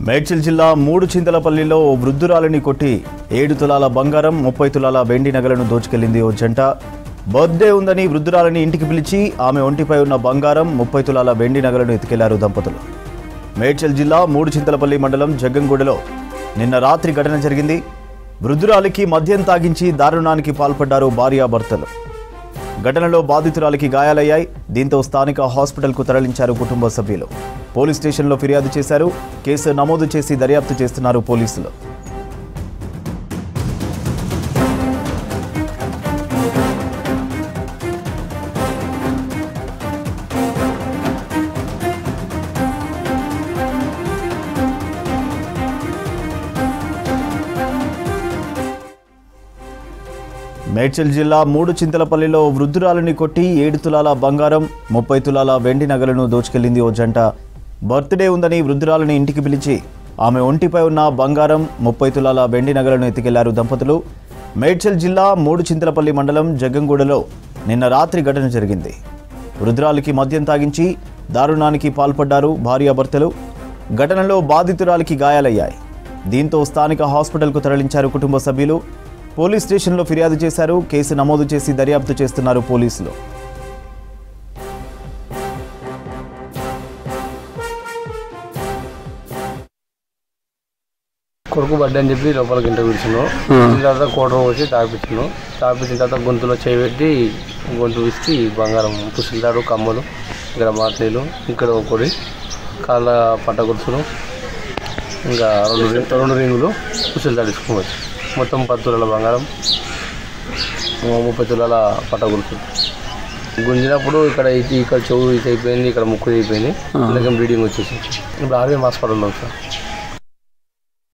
మేడ్చల్ జిల్లా మూడు చింతలపల్లిలో ఓ వృద్ధురాలిని కొట్టి ఏడు తులాల బంగారం ముప్పై తులాల వెండి నగలను దోచుకెళ్లింది ఓ జంట బర్త్డే ఉందని వృద్ధురాలిని ఇంటికి పిలిచి ఆమె ఒంటిపై ఉన్న బంగారం ముప్పై తులాల వెండి నగలను ఎత్తుకెళ్లారు దంపతులు మేడ్చల్ జిల్లా మూడు చింతలపల్లి మండలం జగ్గంగూడలో నిన్న రాత్రి ఘటన జరిగింది వృద్ధురాలికి మద్యం తాగించి దారుణానికి పాల్పడ్డారు భార్యాభర్తలు ఘటనలో బాధితురాలికి గాయాలయ్యాయి దీంతో స్థానిక హాస్పిటల్కు తరలించారు కుటుంబ సభ్యులు పోలీస్ స్టేషన్లో ఫిర్యాదు చేశారు కేసు నమోదు చేసి దర్యాప్తు చేస్తున్నారు పోలీసులు మేడ్చల్ జిల్లా మూడు చింతలపల్లిలో వృద్ధురాలిని కొట్టి ఏడు తులాల బంగారం ముప్పై తులాల వెండి నగలను దోచుకెళ్లింది ఓ జంట బర్త్డే ఉందని వృద్ధురాలిని ఇంటికి పిలిచి ఆమె ఒంటిపై ఉన్న బంగారం ముప్పై తులాల వెండి నగలను ఎత్తుకెళ్లారు దంపతులు మేడ్చల్ జిల్లా మూడు చింతలపల్లి మండలం జగ్గంగూడలో నిన్న రాత్రి ఘటన జరిగింది వృద్ధురాలికి మద్యం తాగించి దారుణానికి పాల్పడ్డారు భార్యాభర్తలు ఘటనలో బాధితురాలికి గాయాలయ్యాయి దీంతో స్థానిక హాస్పిటల్కు తరలించారు కుటుంబ సభ్యులు పోలీస్ స్టేషన్లో ఫిర్యాదు చేశారు కేసు నమోదు చేసి దర్యాప్తు చేస్తున్నారు పోలీసులు కొడుకు బర్త్డే అని చెప్పి లోపలికి ఇంటర్ పిలిచినాం పిలిచిన తర్వాత కోటం వచ్చి తాపించినాం తాపించిన తర్వాత గొంతులో చేయి పెట్టి గొంతు విసికి బంగారం పుసిల్లాడు కమ్మలు ఇక్కడ మాట్లీలు ఇక్కడ ఒకటి కాళ్ళ పట్ట గుర్తులు ఇంకా రెండు రి- రెండు రింగులు పుసిల్లాడు తీసుకోవచ్చు మొత్తం పది తులాల బంగారం ఆ, ముప్పై తులాల పట్ట గుర్తులు గుంజినప్పుడు ఇక్కడ ఇది ఇక్కడ చెవు ఇది అయిపోయింది ఇక్కడ ముక్కు ఇది అయిపోయింది అందుకే బ్లీడింగ్ వచ్చేసి ఇప్పుడు ఆర్వీఎం హాస్పిటల్లో ఉంది సార్